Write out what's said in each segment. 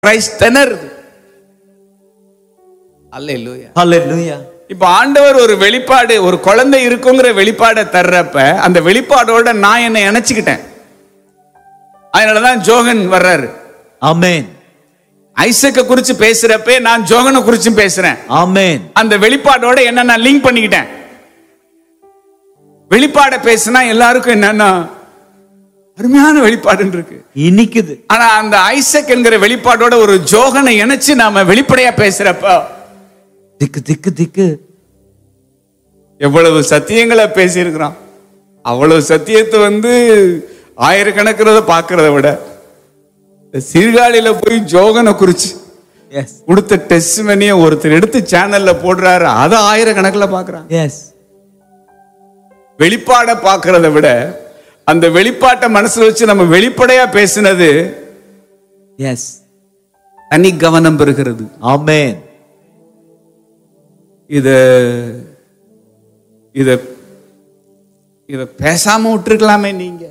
Christ திணறுது அல்லேலூயா Hallelujah. இப்ப ஆண்டவர் ஒரு வெளிப்பாடு ஒரு குழந்தை இருக்குங்கிற வெளிப்பாடை தர்றப்ப அந்த வெளிப்பாடோட நான் என்னை இணைச்சுக்கிட்டேன் அதனாலதான் ஜோகன் வர்றாரு Amen. ஐசக்க குறிச்சு பேசுறப்ப நான் ஜோகனை குறிச்சும் பேசுறேன் Amen. அந்த வெளிப்பாடோட என்ன நான் லிங்க் பண்ணிக்கிட்டேன் வெளிப்பாட பேசினா எல்லாருக்கும் என்னன்னா அருமையான வெளிப்பாடுன்னு இருக்கு இனிக்குது ஆனா அந்த ஐசக் என்கிற வெளிப்பாடோட ஒரு ஜோகனை இணைச்சு நாம வெளிப்படையா பேசுறப்ப திக்கு திக்கு திக்கு எவ்வளவு சத்தியங்களை பேசியிருக்கிறான் அவ்வளவு சத்தியத்தை வந்து ஆயிரக்கணக்கிறத பார்க்கறத விட இந்த சீர்காழியில போய் ஜோகனை குறிச்சு எஸ் கொடுத்த டெஸ்ட் மணியை ஒருத்தர் எடுத்து சேனல்ல போடுறாரு அதை ஆயிரக்கணக்கில் பார்க்கறான் எஸ் வெளிப்பாட பார்க்கறத விட அந்த வெளிப்பாட்டை மனசுல வச்சு நம்ம வெளிப்படையா பேசினது எஸ் தனி கவனம் பெறுகிறது ஆமென் இத இத இத பேசாம விட்டுருக்கலாமே நீங்க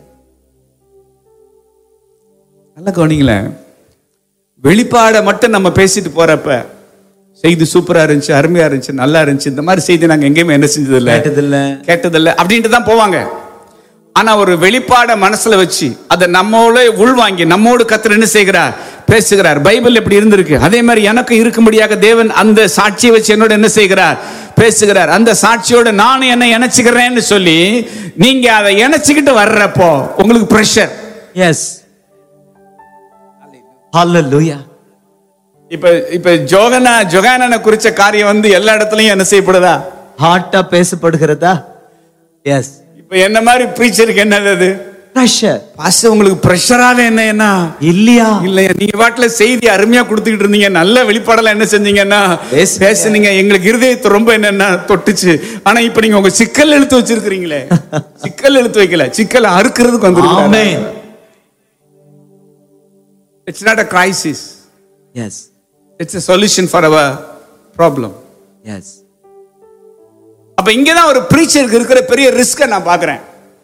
நல்ல கவனிங்களேன் வெளிப்பாடை மட்டும் நம்ம பேசிட்டு போறப்ப செய்தி சூப்பரா இருந்துச்சு அருமையா இருந்துச்சு நல்லா இருந்துச்சு இந்த மாதிரி செய்தி நாங்க எங்கேயுமே என்ன செஞ்சது இல்ல கேட்டதில்ல கேட்டதில்ல அப்படின்ட்டு தான் போவாங்க ஆனா ஒரு வெளிப்பாட மனசுல வச்சு அதை நம்மோட உள்வாங்கி நம்மோடு கத்தர் என்ன செய்கிறார் பேசுகிறார் பைபிள் எப்படி இருந்திருக்கு அதே மாதிரி எனக்கு இருக்கும்படியாக தேவன் அந்த சாட்சியை வச்சு என்னோட என்ன செய்கிறார் பேசுகிறார் அந்த சாட்சியோட நானும் என்ன இணைச்சுக்கிறேன்னு சொல்லி நீங்க அதை இணைச்சுக்கிட்டு வர்றப்போ உங்களுக்கு ப்ரெஷர் எஸ் ஹalleluya இப்ப இப்ப ஜோகனா ஜொகானனை குறிச்ச காரியம் வந்து எல்லா இடத்துலயும் என்ன செய்யப்படுதா ஹார்ட்டா பேசப்படுகிறதா எஸ் இப்ப என்ன மாதிரி ப்ரீச்சருக்கு என்னது அது பிரஷர் பாஸ்டர் உங்களுக்கு ப்ரெஷரால என்ன என்ன இல்லையா இல்லையா நீங்க பாட்டுல செய்தி அருமையா கொடுத்துக்கிட்டு இருந்தீங்க நல்ல வெளிப்பாடெல்லாம் என்ன செஞ்சீங்கன்னா பேசுனீங்க. பேசுனீங்க எங்களுக்கு இருதயத்தை ரொம்ப என்னன்னா தொட்டுச்சு ஆனா இப்ப நீங்க உங்க சிக்கல் எழுத்து வச்சிருக்கிறீங்களே சிக்கல் எழுத்து வைக்கல சிக்கல் அறுக்கிறதுக்கு வந்துருக்கீங்க amen it's not a crisis yes it's a solution for our problem yes அப்ப இங்கதான் ஒரு ப்ரீச்சருக்கு இருக்கிற பெரிய ரிஸ்க நான் பாக்குறேன்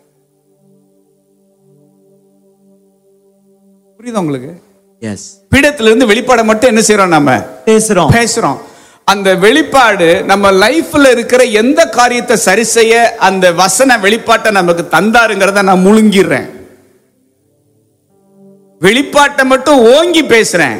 புரியுதா உங்களுக்கு எஸ் பீடத்துல இருந்து வெளிப்பாடை மட்டும் என்ன செய்யறோம் நம்ம பேசுறோம் பேசுறோம் அந்த வெளிப்பாடு நம்ம லைஃப்ல இருக்கிற எந்த காரியத்தை சரி செய்ய அந்த வசன வெளிப்பாட்டை நமக்கு தந்தாருங்கிறத நான் முழுங்கிடுறேன் வெளிப்பாட்டை மட்டும் ஓங்கி பேசுறேன்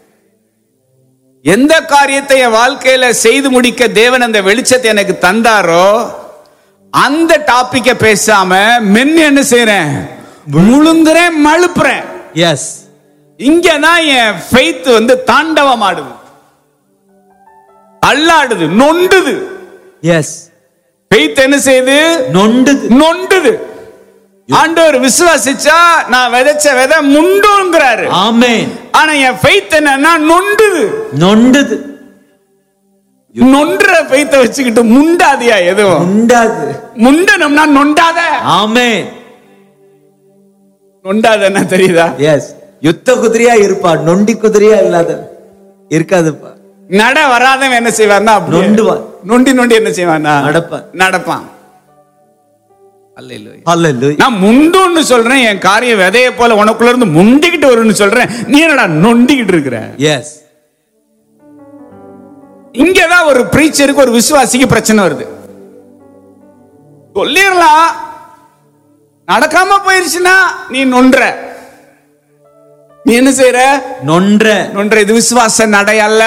எந்த காரியத்தை என் வாழ்க்கையில செய்து முடிக்க தேவன் அந்த வெளிச்சத்தை எனக்கு தந்தாரோ அந்த டாபிக்க பேசாம மென்னு என்ன செய்யறேன் முழுங்குறேன் மழுப்புறேன் எஸ் இங்கதான் என் ஃபெய்த் வந்து தாண்டவம் ஆடுது அல்லாடுது நொண்டுது எஸ் ஃபெய்த் என்ன செய்யுது நொண்டுது நொண்டுது ஆண்டவர் விசுவாசிச்சா நான் விதைச்ச விதை முண்டுங்கிறாரு ஆமென் ஆனா என் ஃபெய்த் என்னன்னா நொண்டுது நொண்டுது நொண்டுற ஃபெய்த்தை வச்சுக்கிட்டு முண்டாதியா எதுவும் உண்டாது முண்டனம்னா நொண்டாத ஆமென் நொண்டாதன்னா தெரியுதா எஸ் யுத்த குதிரையா இருப்பா நொண்டி குதிரையா இல்லாத இருக்காதுப்பா நட வராதவன் என்ன செய்வார்னா அப்படியே நொண்டுவான். நொண்டி நொண்டி என்ன செய்வானா நடப்பான். நடப்பான் அல்லேலூயா ஹalleluya நான் முண்டுன்னு சொல்றேன் என் காரியம் விதைய போல உனக்குள்ள இருந்து முண்டிக்கிட்டு வரும்னு சொல்றேன் நீ என்னடா நொண்டிக்கிட்டு இருக்கிற எஸ் இங்கதான் ஒரு பிரீச்சருக்கு ஒரு விசுவாசிக்கு பிரச்சனை வருது சொல்லிடலாம் நடக்காம போயிருச்சுன்னா நீ நொன்ற நீ என்ன செய்யற நொன்ற நொன்ற இது விசுவாச நடை அல்ல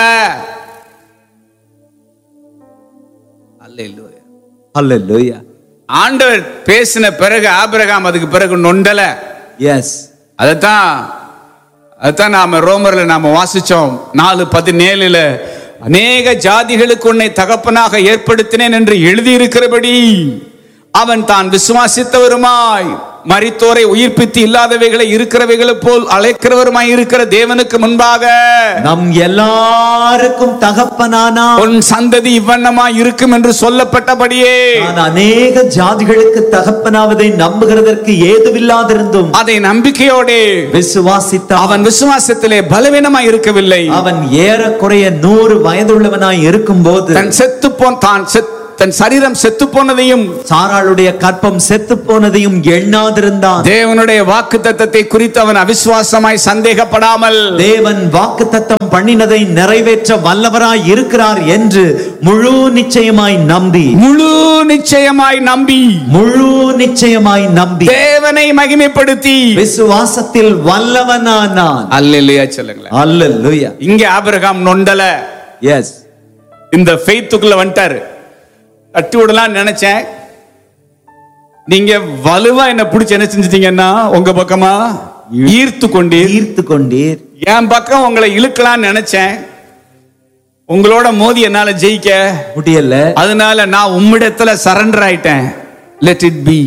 அல்லேலூயா ஹalleluya ஆண்டவர் பேசின பிறகு ஆபிரகாம் அதுக்கு பிறகு நொண்டல எஸ் அதைத்தான் அதைத்தான் நாம ரோமர்ல நாம வாசிச்சோம் நாலு பதினேழுல அநேக ஜாதிகளுக்கு உன்னை தகப்பனாக ஏற்படுத்தினேன் என்று எழுதியிருக்கிறபடி அவன் தான் விசுவாசித்தவருமாய் மரித்தோரை உயிர்ப்பித்து இல்லாதவைகளை இருக்கிறவைகளை போல் அழைக்கிறவருமாய் இருக்கிற தேவனுக்கு முன்பாக நம் எல்லாருக்கும் தகப்பனானா உன் சந்ததி இவ்வண்ணமாய் இருக்கும் என்று சொல்லப்பட்டபடியே நான் அநேக ஜாதிகளுக்கு தகப்பனாவதை நம்புகிறதற்கு ஏதுவில்லாதிருந்தும் அதை நம்பிக்கையோடே விசுவாசித்தான் அவன் விசுவாசத்திலே பலவீனமாய் இருக்கவில்லை அவன் ஏறக்குறைய நூறு வயதுள்ளவனாய் இருக்கும்போது தன் செத்து போன் தான் செத்- தன் சரீரம் செத்து போனதையும் சாராளுடைய கற்பம் செத்து போனதையும் எண்ணாதிருந்தான் தேவனுடைய வாக்கு தத்தத்தை குறித்து அவன் அவிசுவாசமாய் சந்தேகப்படாமல் தேவன் வாக்குத்தத்தம் பண்ணினதை நிறைவேற்ற வல்லவராய் இருக்கிறார் என்று முழு நிச்சயமாய் நம்பி முழு நிச்சயமாய் நம்பி முழு நிச்சயமாய் நம்பி தேவனை மகிமைப்படுத்தி விசுவாசத்தில் வல்லவனானான் அல்லையா சொல்லுங்களேன் அல்லேலூயா இங்க ஆபிரகாம் நொண்டல எஸ் இந்த ஃபெய்த்துக்குள்ள வந்துட்டாரு தட்டி விடலாம் நினைச்சேன் நீங்க வலுவா என்ன பிடிச்சு என்ன செஞ்சிட்டீங்கன்னா உங்க பக்கமா ஈர்த்து கொண்டீர் ஈர்த்து கொண்டீர் என் பக்கம் உங்களை இழுக்கலாம்னு நினைச்சேன் உங்களோட மோதி என்னால ஜெயிக்க முடியல அதனால நான் உம்மிடத்துல சரண்டர் ஆயிட்டேன் லெட் இட் பி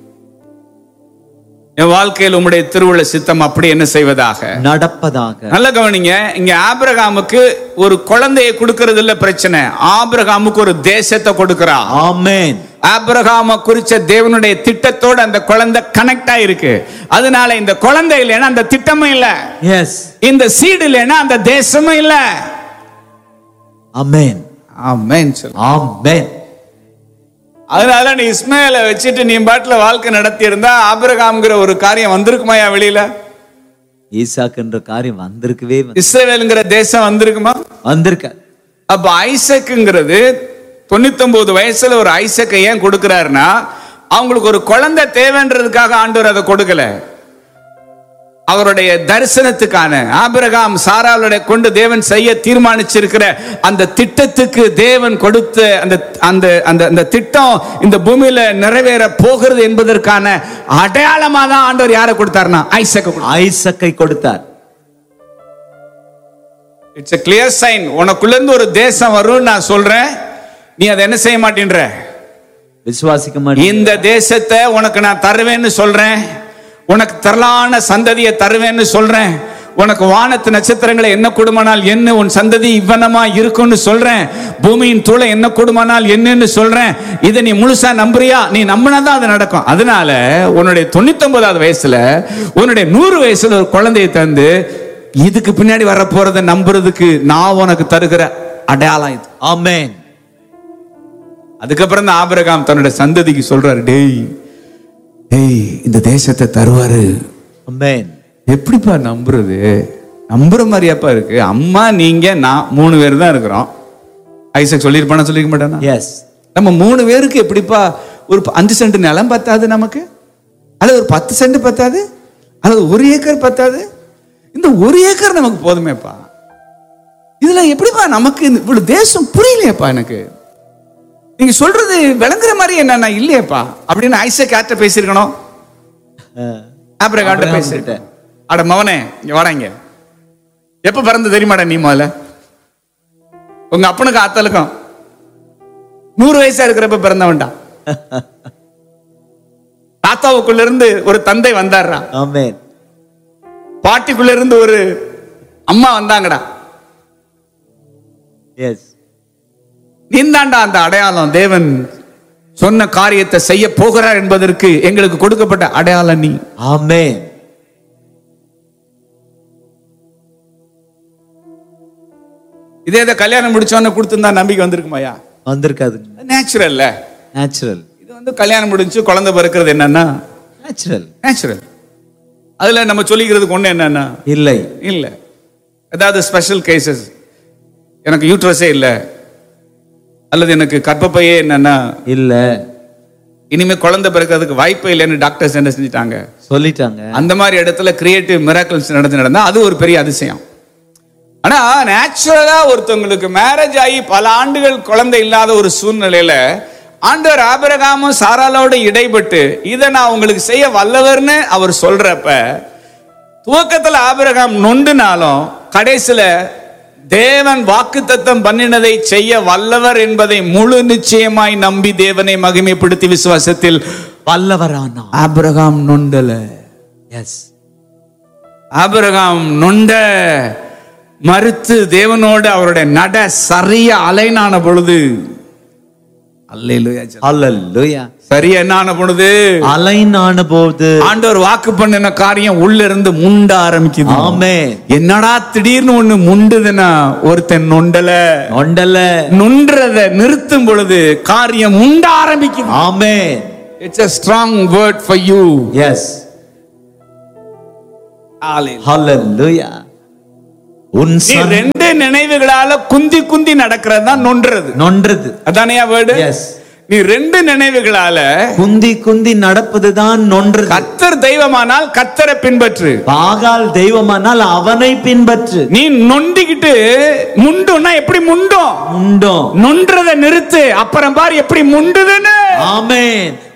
என் வாழ்க்கையில் உம்முடைய திருவுள்ள சித்தம் அப்படி என்ன செய்வதாக நடப்பதாக நல்ல கவனிங்க இங்க ஆபிரகாமுக்கு ஒரு குழந்தையை கொடுக்கறது இல்ல பிரச்சனை ஆபிரகாமுக்கு ஒரு தேசத்தை கொடுக்கிறா ஆமென் ஆபிரகாம குறிச்ச தேவனுடைய திட்டத்தோட அந்த குழந்தை கனெக்ட் ஆயிருக்கு அதனால இந்த குழந்தை இல்லைன்னா அந்த திட்டமும் இல்ல எஸ் இந்த சீடு இல்லைன்னா அந்த தேசமும் இல்ல ஆமென் ஆமென் சொல்லு ஆமென் அதனால நீ இஸ்மாயில வச்சுட்டு நீ பாட்டுல வாழ்க்கை நடத்தி இருந்தா ஆபிரகாம்ங்கிற ஒரு காரியம் வந்திருக்குமாயா வெளியில ஈசாக்குன்ற காரியம் வந்திருக்கவே வந்து- இஸ்ரேவேலுங்கிற தேசம் வந்திருக்குமா வந்திருக்க அப்ப ஐசக்குங்கிறது தொண்ணூத்தொன்பது வயசுல ஒரு ஐசக்கை ஏன் கொடுக்கிறாருன்னா அவங்களுக்கு ஒரு குழந்தை தேவைன்றதுக்காக ஆண்டவர் அதை கொடுக்கல அவருடைய தரிசனத்துக்கான ஆபிரகாம் சாராளுடைய கொண்டு தேவன் செய்ய தீர்மானிச்சிருக்கிற அந்த திட்டத்துக்கு தேவன் கொடுத்த அந்த அந்த அந்த அந்த திட்டம் இந்த பூமியில நிறைவேற போகிறது என்பதற்கான அடையாளமா தான் ஆண்டவர் யாரை கொடுத்தாருன்னா ஐசக்க ஐசக்கை கொடுத்தார் இட்ஸ் a clear சைன் உனக்குள்ள இருந்து ஒரு தேசம் வரும்னு நான் சொல்றேன் நீ அதை என்ன செய்ய மாட்டேன்ற விசுவாசிக்க மாட்டேன் இந்த தேசத்தை உனக்கு நான் தருவேன்னு சொல்றேன் உனக்கு தரலான சந்ததியை தருவேன்னு சொல்றேன் உனக்கு வானத்து நட்சத்திரங்களை என்ன கொடுமானால் என்ன உன் சந்ததி இவ்வனமா இருக்கும்னு சொல்றேன் பூமியின் தூளை என்ன கொடுமானால் என்னன்னு சொல்றேன் இதை நீ முழுசா நம்புறியா நீ நம்பினாதான் அது நடக்கும் அதனால உன்னுடைய தொண்ணூத்தொன்பதாவது வயசுல உன்னுடைய நூறு வயசுல ஒரு குழந்தையை தந்து இதுக்கு பின்னாடி வர போறதை நம்புறதுக்கு நான் உனக்கு தருகிற அடையாளம் இது ஆமென் அதுக்கப்புறம் தான் ஆபிரகாம் தன்னுடைய சந்ததிக்கு சொல்றாரு டேய் டேய் இந்த தேசத்தை தருவாரு ஆமென் எப்படிப்பா நம்புறது நம்புற மாதிரியாப்பா இருக்கு அம்மா நீங்க நான் மூணு பேர் தான் இருக்கிறோம் ஐசக் சொல்லியிருப்பானா சொல்லிக்க மாட்டானா எஸ் நம்ம மூணு பேருக்கு எப்படிப்பா ஒரு ப- அஞ்சு சென்ட் நிலம் பத்தாது நமக்கு அல்லது ஒரு பத்து சென்ட் பத்தாது அல்லது ஒரு ஏக்கர் பத்தாது இந்த ஒரு ஏக்கர் நமக்கு போதுமேப்பா இதுல எப்படிப்பா நமக்கு இந்த இவ்வளவு தேசம் புரியலையேப்பா எனக்கு நீங்க சொல்றது விளங்குற மாதிரி என்ன இல்லையேப்பா அப்படின்னு ஐசக் யார்கிட்ட பேசியிருக்கணும் அப்புறம் காட்ட ஆபிரகாம் பேசிட்டேன் அட மவனே இங்க வாடா இங்க எப்ப பிறந்து தெரியுமாடா நீ முதல்ல உங்க அப்பனுக்கு அத்தலுக்கும் நூறு வயசா இருக்கிறப்ப பிறந்தவன்டா தாத்தாவுக்குள்ள இருந்து ஒரு தந்தை வந்தாருடா ஆமென் பாட்டிக்குள்ள இருந்து ஒரு அம்மா வந்தாங்கடா எஸ் நீந்தாண்டா அந்த அடையாளம் தேவன் சொன்ன காரியத்தை செய்ய போகிறார் என்பதற்கு எங்களுக்கு கொடுக்கப்பட்ட அடையாளம் நீ ஆமென் இதே இதை கல்யாணம் முடிச்சோன்னு கொடுத்துருந்தா நம்பிக்கை வந்திருக்குமாயா வந்திருக்காது நேச்சுரல்ல நேச்சுரல் இது வந்து கல்யாணம் முடிஞ்சு குழந்தை பிறக்கிறது என்னன்னா நேச்சுரல் நேச்சுரல் அதுல நம்ம சொல்லிக்கிறதுக்கு ஒண்ணு என்னன்னா இல்லை இல்ல ஏதாவது ஸ்பெஷல் கேசஸ் எனக்கு யூட்ரஸே இல்ல அல்லது எனக்கு கர்ப்பப்பையே என்னன்னா இல்ல இனிமே குழந்தை பிறக்கிறதுக்கு வாய்ப்பே இல்லைன்னு டாக்டர்ஸ் என்ன செஞ்சுட்டாங்க சொல்லிட்டாங்க அந்த மாதிரி இடத்துல கிரியேட்டிவ் மிராக்கிள்ஸ் நடந்து நடந்தா அது ஒரு பெரிய அதிசயம் ஆனா நேச்சுரலா ஒருத்தவங்களுக்கு மேரேஜ் ஆகி பல ஆண்டுகள் குழந்தை இல்லாத ஒரு சூழ்நிலையில ஆண்டவர் ஆபிரகாமும் சாராளோட இடைப்பட்டு இதை நான் உங்களுக்கு செய்ய வல்லவர்னு அவர் சொல்றப்ப துவக்கத்துல ஆபிரகாம் நொண்டுனாலும் கடைசியில தேவன் வாக்குத்தத்தம் பண்ணினதை செய்ய வல்லவர் என்பதை முழு நிச்சயமாய் நம்பி தேவனை மகிமைப்படுத்தி விசுவாசத்தில் வல்லவரானா ஆபிரகாம் நொண்டல எஸ் ஆபிரகாம் நொண்ட மறுத்து தேவனோடு அவருடைய நட சரிய அலைனான பொழுது அல்லேலூயா அல்லேலூயா சரியா என்ன ஆன பொழுது அலைன் ஆன போது ஆண்டவர் வாக்கு பண்ணின காரியம் உள்ள இருந்து முண்ட ஆரம்பிக்குது ஆமென் என்னடா திடீர்னு ஒண்ணு முண்டுதுன்னா ஒருத்தன் நொண்டல நொண்டல நொன்றத நிறுத்தும் பொழுது காரியம் முண்ட ஆரம்பிக்குது amen it's a strong word for you yes ஹalleluya உன் நீ சன் ரெண்டு நினைவுகளால குந்தி குந்தி நடக்கிறது தான் நொன்றது நொன்றது அதானையா வேர்டு எஸ் நீ ரெண்டு நினைவுகளால குந்தி குந்தி நடப்பதுதான் நொன்றது கத்தர் தெய்வமானால் கத்தரை பின்பற்று பாகால் தெய்வமானால் அவனை பின்பற்று நீ நொண்டிக்கிட்டு முண்டுன்னா எப்படி முண்டும் உண்டோ நொன்றத நிறுத்து அப்புறம் பாரு எப்படி முண்டுதுன்னு ஆமென்